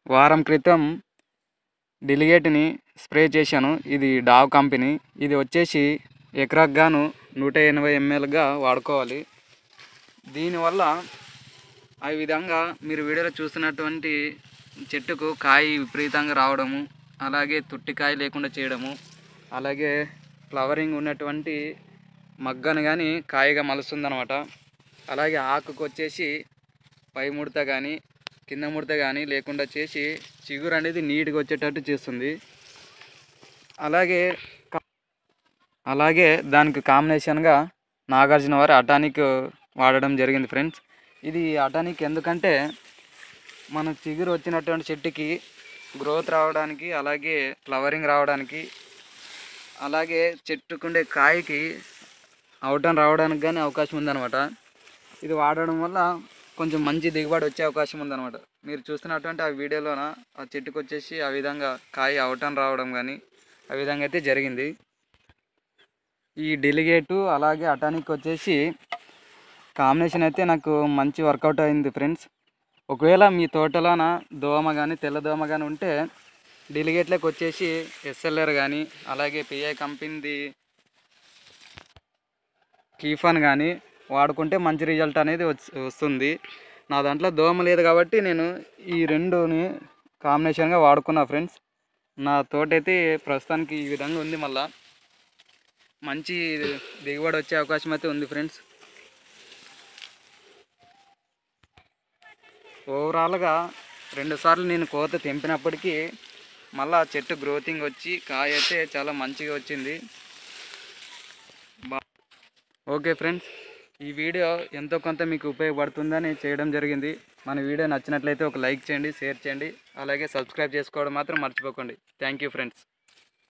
వారం క్రితం డిలిగేట్ని స్ప్రే చేశాను ఇది డావ్ కంపెనీ ఇది వచ్చేసి ఎకరాకు గాను నూట ఎనభై ఎంఎల్గా వాడుకోవాలి దీనివల్ల ఆ విధంగా మీరు వీడియోలో చూస్తున్నటువంటి చెట్టుకు కాయ విపరీతంగా రావడము అలాగే తుట్టికాయ లేకుండా చేయడము అలాగే ఫ్లవరింగ్ ఉన్నటువంటి మగ్గను కానీ కాయగా మలుస్తుందన్నమాట అలాగే ఆకుకు వచ్చేసి పై ముడత కానీ కింద ముడత కానీ లేకుండా చేసి చిగురు అనేది నీట్గా వచ్చేటట్టు చేస్తుంది అలాగే క- అలాగే దానికి కాంబినేషన్గా నాగార్జున వారి అటానిక్ వాడడం జరిగింది ఫ్రెండ్స్ ఇది అటానిక్ ఎందుకంటే మన చిగురు వచ్చినటువంటి చెట్టుకి గ్రోత్ రావడానికి అలాగే ఫ్లవరింగ్ రావడానికి అలాగే చెట్టుకుండే కాయకి అవటం రావడానికి కానీ అవకాశం ఉందన్నమాట ఇది వాడడం వల్ల కొంచెం మంచి దిగుబడి వచ్చే అవకాశం ఉందన్నమాట మీరు చూస్తున్నటువంటి ఆ వీడియోలోన ఆ చెట్టుకు వచ్చేసి ఆ విధంగా కాయ అవటం రావడం కానీ ఆ విధంగా అయితే జరిగింది ఈ డెలిగేటు అలాగే అటానిక్ వచ్చేసి కాంబినేషన్ అయితే నాకు మంచి వర్కౌట్ అయింది ఫ్రెండ్స్ ఒకవేళ మీ తోటలోన దోమ కానీ తెల్ల దోమ కానీ ఉంటే డెలిగేట్లకు వచ్చేసి ఎస్ఎల్ఆర్ కానీ అలాగే పిఐ కంపెనీది కీఫాన్ కానీ వాడుకుంటే మంచి రిజల్ట్ అనేది వచ్- వస్తుంది నా దాంట్లో దోమ లేదు కాబట్టి నేను ఈ రెండుని కాంబినేషన్గా వాడుకున్నా ఫ్రెండ్స్ నా తోట అయితే ప్రస్తుతానికి ఈ విధంగా ఉంది మళ్ళా మంచి దిగుబడి వచ్చే అవకాశం అయితే ఉంది ఫ్రెండ్స్ ఓవరాల్గా రెండుసార్లు నేను కోత తెంపినప్పటికీ మళ్ళా చెట్టు గ్రోతింగ్ వచ్చి కాయ అయితే చాలా మంచిగా వచ్చింది బా ఓకే ఫ్రెండ్స్ ఈ వీడియో ఎంతో కొంత మీకు ఉపయోగపడుతుందని చేయడం జరిగింది మన వీడియో నచ్చినట్లయితే ఒక లైక్ చేయండి షేర్ చేయండి అలాగే సబ్స్క్రైబ్ చేసుకోవడం మాత్రం మర్చిపోకండి థ్యాంక్ యూ ఫ్రెండ్స్